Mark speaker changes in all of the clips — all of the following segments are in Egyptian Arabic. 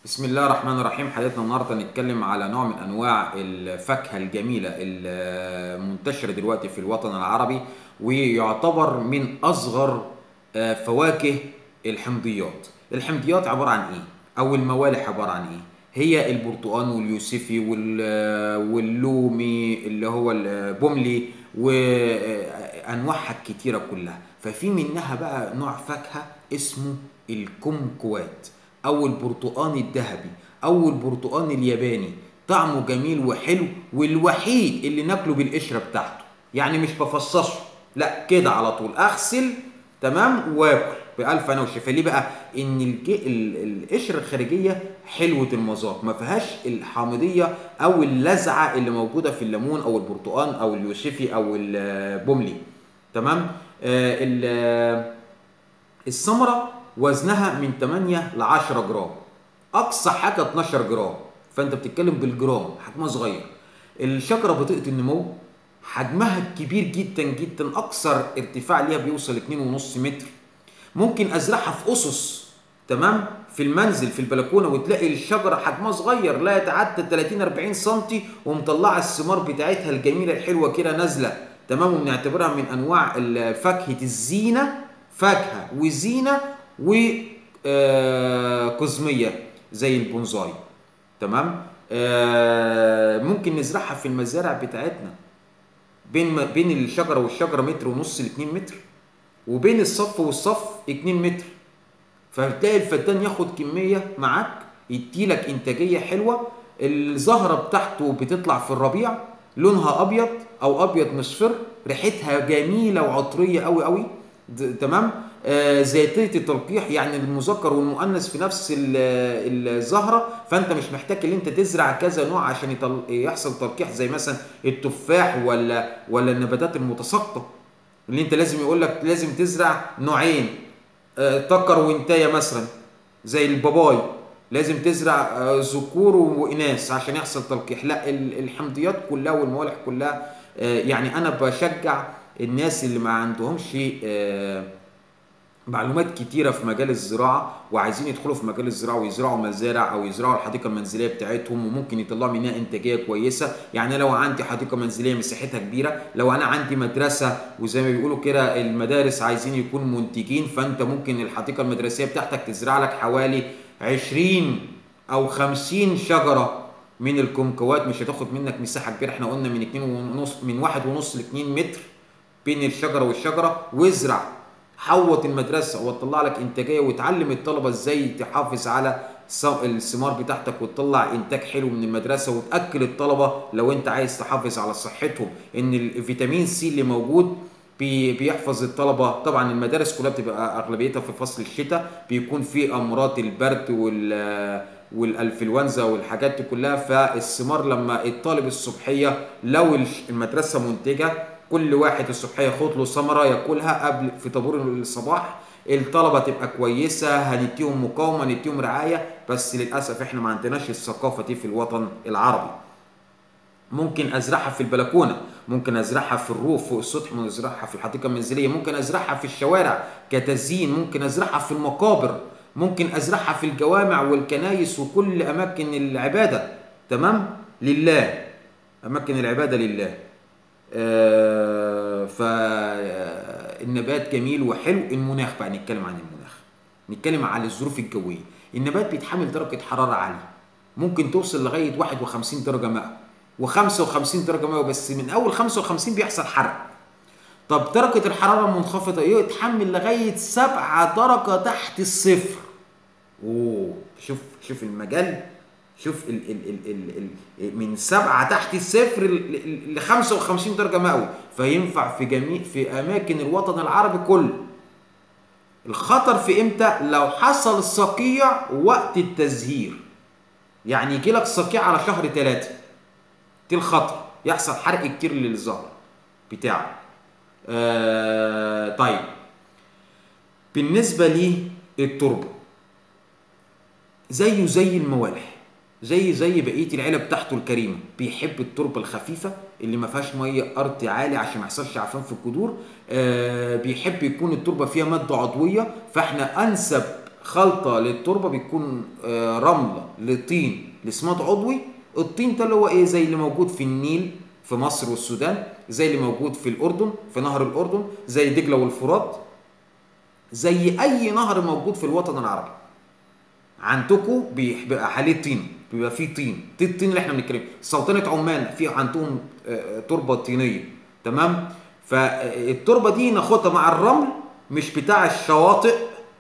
Speaker 1: بسم الله الرحمن الرحيم حلقتنا النهارده هنتكلم على نوع من انواع الفاكهه الجميله المنتشره دلوقتي في الوطن العربي ويعتبر من اصغر آه، فواكه الحمضيات الحمضيات عباره عن ايه او الموالح عباره عن ايه هي البرتقال واليوسفي وال- واللومي اللي هو البوملي وانواعها الكتيره كلها ففي منها بقى نوع فاكهه اسمه الكمكوات او البرتقان الذهبي او البرتقان الياباني طعمه جميل وحلو والوحيد اللي ناكله بالقشره بتاعته يعني مش بفصصه لا كده على طول اغسل تمام واكل بألف انا والشفا ليه بقى ان الج- ال- القشره الخارجيه حلوه المذاق ما فيهاش الحامضيه او اللذعه اللي موجوده في الليمون او البرتقان او اليوسفي او البوملي تمام آه ال- الثمرة وزنها من 8 ل 10 جرام أقصى حاجة 12 جرام فأنت بتتكلم بالجرام حجمها صغير الشجرة بطيئة النمو حجمها كبير جدا جدا أكثر ارتفاع ليها بيوصل 2.5 متر ممكن أزرعها في أسس تمام في المنزل في البلكونه وتلاقي الشجره حجمها صغير لا يتعدى 30 40 سم ومطلعه الثمار بتاعتها الجميله الحلوه كده نازله تمام وبنعتبرها من انواع ال- فاكهه الزينه فاكهه وزينه وقزميه زي البونزاي تمام آه، ممكن نزرعها في المزارع بتاعتنا بين ما- بين الشجره والشجره متر ونص ل 2 متر وبين الصف والصف 2 متر فبتلاقي الفدان ياخد كميه معاك يديلك انتاجيه حلوه الزهره بتاعته بتطلع في الربيع لونها ابيض او ابيض مصفر ريحتها جميله وعطريه قوي قوي د- تمام آه ذاتيه التلقيح يعني المذكر والمؤنث في نفس ال- الزهره فانت مش محتاج ان انت تزرع كذا نوع عشان يطل- يحصل تلقيح زي مثلا التفاح ولا ولا النباتات المتساقطه اللي انت لازم يقول لك لازم تزرع نوعين آه، تكر وانتايه مثلا زي الباباي لازم تزرع آه، ذكور واناث عشان يحصل تلقيح لا ال- الحمضيات كلها والموالح كلها آه، يعني انا بشجع الناس اللي ما عندهمش آه، معلومات كتيرة في مجال الزراعة وعايزين يدخلوا في مجال الزراعة ويزرعوا مزارع أو يزرعوا الحديقة المنزلية بتاعتهم وممكن يطلعوا منها إنتاجية كويسة يعني لو عندي حديقة منزلية مساحتها كبيرة لو أنا عندي مدرسة وزي ما بيقولوا كده المدارس عايزين يكونوا منتجين فأنت ممكن الحديقة المدرسية بتاعتك تزرع لك حوالي 20 أو 50 شجرة من الكمكوات مش هتاخد منك مساحة كبيرة احنا قلنا من 2 ونص من واحد ونص ل 2 متر بين الشجره والشجره وازرع حوط المدرسه وتطلع لك انتاجيه وتعلم الطلبه ازاي تحافظ على ص- الثمار بتاعتك وتطلع انتاج حلو من المدرسه وتاكل الطلبه لو انت عايز تحافظ على صحتهم ان الفيتامين سي اللي موجود بي- بيحفظ الطلبه طبعا المدارس كلها بتبقى اغلبيتها في فصل الشتاء بيكون في امراض البرد وال والانفلونزا والحاجات دي كلها فالثمار لما الطالب الصبحيه لو الش- المدرسه منتجه كل واحد الصبحيه ياخد له ثمره ياكلها قبل في طابور الصباح الطلبه تبقى كويسه هنديهم مقاومه نديهم رعايه بس للاسف احنا ما عندناش الثقافه دي في الوطن العربي ممكن ازرعها في البلكونه ممكن ازرعها في الروف فوق السطح ممكن ازرعها في الحديقه المنزليه ممكن ازرعها في الشوارع كتزيين ممكن ازرعها في المقابر ممكن ازرعها في الجوامع والكنايس وكل اماكن العباده تمام لله اماكن العباده لله آه فالنبات جميل وحلو المناخ بقى نتكلم عن المناخ نتكلم على الظروف الجويه النبات بيتحمل درجه حراره عاليه ممكن توصل لغايه 51 درجه مئويه و55 درجه مئويه بس من اول 55 بيحصل حرق طب درجه الحراره المنخفضه يتحمل لغايه 7 درجه تحت الصفر اوه شوف شوف المجال شوف ال ال ال ال ال من سبعة تحت الصفر ل 55 درجة مئوي فينفع في جميع في أماكن الوطن العربي كله الخطر في امتى؟ لو حصل الصقيع وقت التزهير يعني يجي لك صقيع على شهر ثلاثة دي الخطر يحصل حرق كتير للزهر بتاعه آه طيب بالنسبة للتربة زيه زي الموالح زي زي بقيه العيله بتاعته الكريمه بيحب التربه الخفيفه اللي ما فيهاش ميه ارض عالي عشان ما يحصلش عفان في الجذور آه بيحب يكون التربه فيها ماده عضويه فاحنا انسب خلطه للتربه بتكون آه، رمله لطين لسماد عضوي الطين ده اللي هو ايه زي اللي موجود في النيل في مصر والسودان زي اللي موجود في الاردن في نهر الاردن زي دجله والفرات زي اي نهر موجود في الوطن العربي عندكم بيبقى حاليه طين بيبقى فيه طين دي الطين اللي احنا بنتكلم سلطنه عمان في عندهم آه، تربه طينيه تمام فالتربه دي ناخدها مع الرمل مش بتاع الشواطئ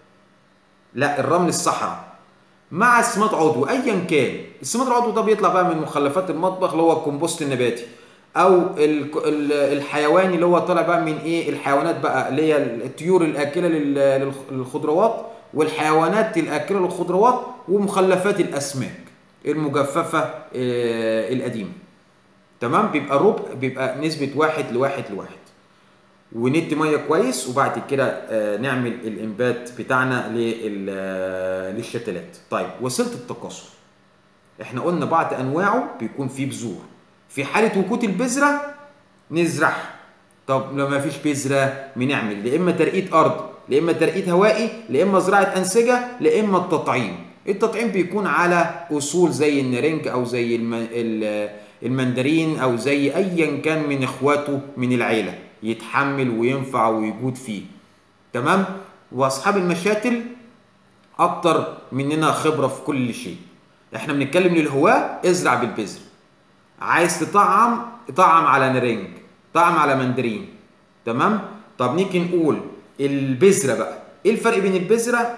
Speaker 1: لا الرمل الصحراء مع السماد عضوي ايا كان السماد العضوي ده بيطلع بقى من مخلفات المطبخ اللي هو الكمبوست النباتي او ال- ال- الحيواني اللي هو طالع بقى من ايه الحيوانات بقى اللي هي الطيور الاكله لل- للخ- للخضروات والحيوانات الاكله للخضروات ومخلفات الاسماك المجففه آه، القديمه تمام بيبقى ربع بيبقى نسبه واحد لواحد لواحد وندي ميه كويس وبعد كده آه، نعمل الانبات بتاعنا لل- آه، للشتلات طيب وسيله التكاثر احنا قلنا بعض انواعه بيكون فيه بذور في حاله وجود البذره نزرعها طب لو ما فيش بذره بنعمل يا اما ترقية ارض يا اما ترقية هوائي يا اما زراعه انسجه يا اما التطعيم التطعيم بيكون على اصول زي النرنج او زي الم... ال- المندرين او زي ايا كان من اخواته من العيله يتحمل وينفع ويجود فيه تمام واصحاب المشاتل اكتر مننا خبره في كل شيء احنا بنتكلم للهواه ازرع بالبذر عايز تطعم طعم على نرنج طعم على مندرين تمام طب نيجي نقول البذره بقى ايه الفرق بين البذره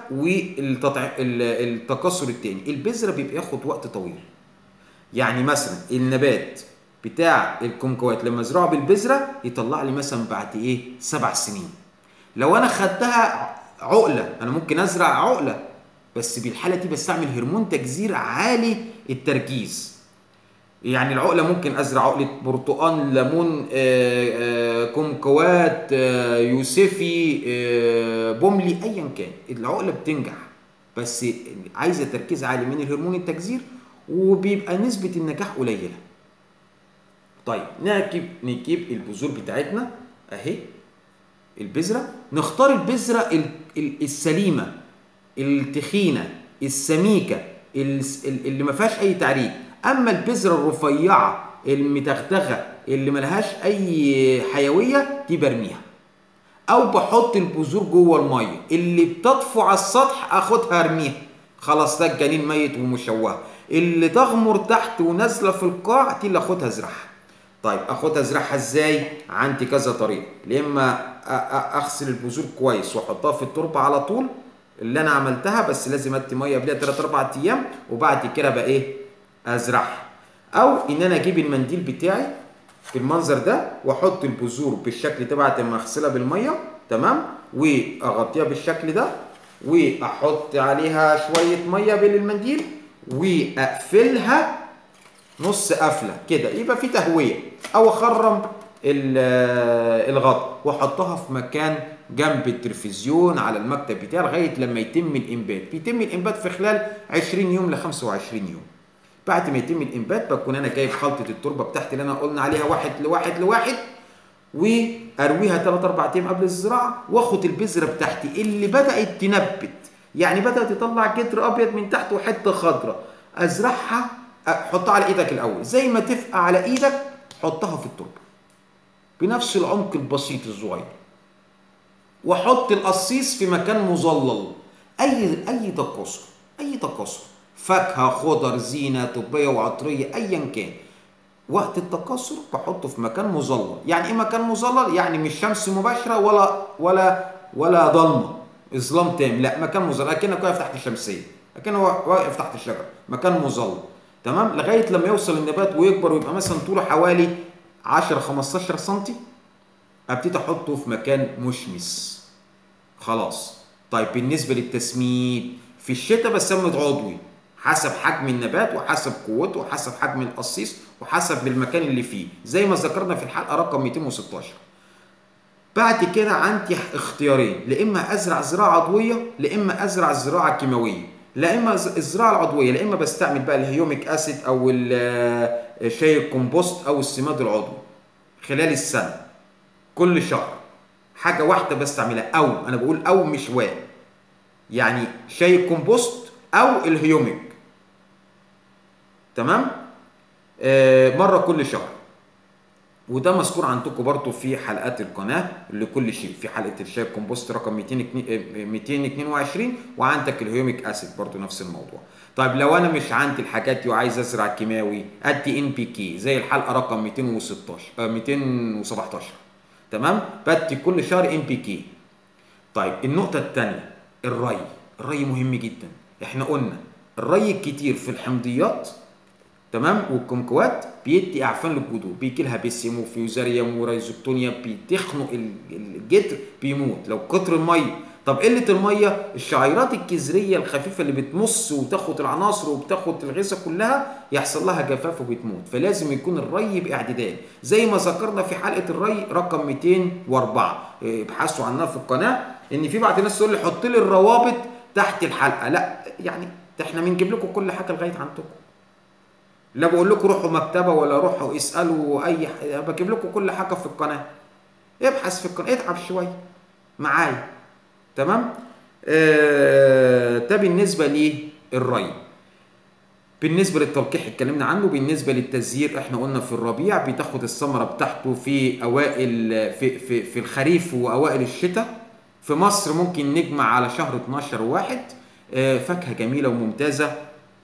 Speaker 1: والتكسر التاني البذره بيبقى ياخد وقت طويل يعني مثلا النبات بتاع الكمكوات لما ازرعه بالبذره يطلع لي مثلا بعد ايه سبع سنين لو انا خدتها عقله انا ممكن ازرع عقله بس بالحاله دي بستعمل هرمون تجذير عالي التركيز يعني العقله ممكن ازرع عقله برتقان ليمون آه، آه، كمكوات آه، يوسفي آه، بوملي ايا كان العقله بتنجح بس عايزه تركيز عالي من الهرمون التجذير وبيبقى نسبه النجاح قليله طيب نجيب نجيب البذور بتاعتنا اهي البذره نختار البذره ال- ال- السليمه التخينه السميكه الس- ال- اللي ما فيهاش اي تعريج اما البذره الرفيعه المتغتغه اللي ملهاش اي حيويه دي برميها او بحط البذور جوه الميه اللي بتطفو على السطح اخدها ارميها خلاص ده الجنين ميت ومشوه اللي تغمر تحت ونازله في القاع دي اللي اخدها ازرعها طيب اخدها ازرعها ازاي عندي كذا طريقه يا اما أ- أ- اغسل البذور كويس واحطها في التربه على طول اللي انا عملتها بس لازم ادي ميه قبلها 3 4 ايام وبعد كده بقى ايه ازرعها او ان انا اجيب المنديل بتاعي في المنظر ده واحط البذور بالشكل ده بعد ما اغسلها بالميه تمام واغطيها بالشكل ده واحط عليها شويه ميه بالمنديل واقفلها نص قفله كده يبقى في تهويه او اخرم ال- الغطا واحطها في مكان جنب التلفزيون على المكتب بتاعي لغايه لما يتم الانبات بيتم الانبات في خلال 20 يوم ل 25 يوم بعد ما يتم الانبات بكون انا جايب خلطه التربه بتاعتي اللي انا قلنا عليها واحد لواحد لواحد وارويها 3 4 ايام قبل الزراعه واخد البذره بتاعتي اللي بدات تنبت يعني بدات تطلع جدر ابيض من تحت وحته خضراء ازرعها حطها على ايدك الاول زي ما تفقى على ايدك حطها في التربه بنفس العمق البسيط الصغير واحط القصيص في مكان مظلل اي اي تكاثر اي تكاثر فاكهه خضر زينه طبيه وعطريه ايا كان وقت التكاثر بحطه في مكان مظلل يعني ايه مكان مظلل يعني مش شمس مباشره ولا ولا ولا ضلمه اظلام تام لا مكان مظلل اكنك واقف تحت الشمسيه اكنه واقف تحت الشجره مكان مظلل تمام لغايه لما يوصل النبات ويكبر ويبقى مثلا طوله حوالي 10 15 سم ابتدي احطه في مكان مشمس خلاص طيب بالنسبه للتسميد في الشتاء بسمد عضوي حسب حجم النبات وحسب قوته وحسب حجم القصيص وحسب المكان اللي فيه زي ما ذكرنا في الحلقه رقم 216 بعد كده عندي اختيارين لا اما ازرع زراعه عضويه لا اما ازرع زراعه كيماويه لا اما الزراعه العضويه لا اما بستعمل بقى الهيوميك اسيد او شاي الكومبوست او السماد العضوي خلال السنه كل شهر حاجه واحده بستعملها او انا بقول او مش و يعني شاي الكمبوست او الهيوميك تمام آه مره كل شهر وده مذكور عندكم برضو في حلقات القناه لكل شيء في حلقه الشاي الكمبوست رقم 222 وعندك الهيوميك اسيد برضو نفس الموضوع طيب لو انا مش عندي الحاجات دي وعايز ازرع كيماوي ادي ان بي كي زي الحلقه رقم 216 آه 217 تمام بدي كل شهر ان بي كي طيب النقطه الثانيه الري الري مهم جدا احنا قلنا الري الكتير في الحمضيات تمام والكمكوات بيدي اعفان للجذور بيجي لها بيسيم وفيوزاريوم ورايزوكتونيا بتخنق الجدر بيموت لو كتر الميه طب قله الميه الشعيرات الجذريه الخفيفه اللي بتمص وتاخد العناصر وبتاخد الغذاء كلها يحصل لها جفاف وبتموت فلازم يكون الري باعتدال زي ما ذكرنا في حلقه الري رقم 204 ابحثوا عنها في القناه ان في بعض الناس تقول لي حط لي الروابط تحت الحلقه لا يعني احنا بنجيب لكم كل حاجه لغايه عندكم لا بقول لكم روحوا مكتبه ولا روحوا اسالوا اي حاجه بجيب لكم كل حاجه في القناه ابحث في القناه اتعب شويه معايا تمام آه ده بالنسبه للري بالنسبه للتلقيح اتكلمنا عنه بالنسبه للتزيير احنا قلنا في الربيع بتاخد الثمره بتاعته في اوائل في في في الخريف واوائل الشتاء في مصر ممكن نجمع على شهر 12 واحد آه فاكهه جميله وممتازه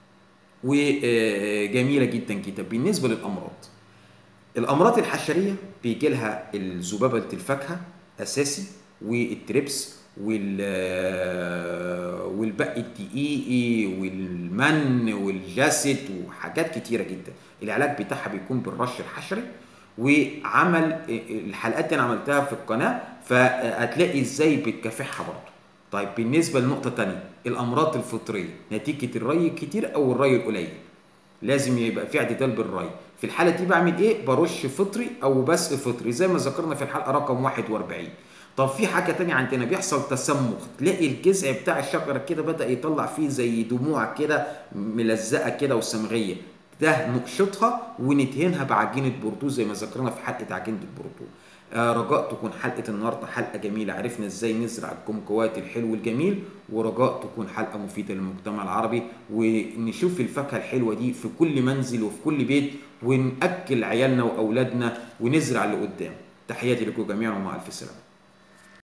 Speaker 1: وجميله جدا جدا بالنسبه للامراض الامراض الحشريه بيجي لها الذبابه الفاكهه اساسي والتريبس وال والبق الدقيقي والمن والجسد وحاجات كتيره جدا العلاج بتاعها بيكون بالرش الحشري وعمل الحلقات دي انا عملتها في القناه فهتلاقي ازاي بتكافحها برضه طيب بالنسبه لنقطه تانية الامراض الفطريه نتيجه الري الكتير او الري القليل لازم يبقى في اعتدال بالري في الحاله دي بعمل ايه برش فطري او بسق فطري زي ما ذكرنا في الحلقه رقم 41 طب في حاجه تانية عندنا بيحصل تسمخ تلاقي الجذع بتاع الشجره كده بدا يطلع فيه زي دموع كده ملزقه كده وصمغيه ده نقشطها وندهنها بعجينه بردو زي ما ذكرنا في حلقه عجينه البردو آه رجاء تكون حلقه النهارده حلقه جميله عرفنا ازاي نزرع الكمكوات الحلو الجميل ورجاء تكون حلقه مفيده للمجتمع العربي ونشوف الفاكهه الحلوه دي في كل منزل وفي كل بيت وناكل عيالنا واولادنا ونزرع اللي قدام تحياتي لكم جميعا ومع الف سلامه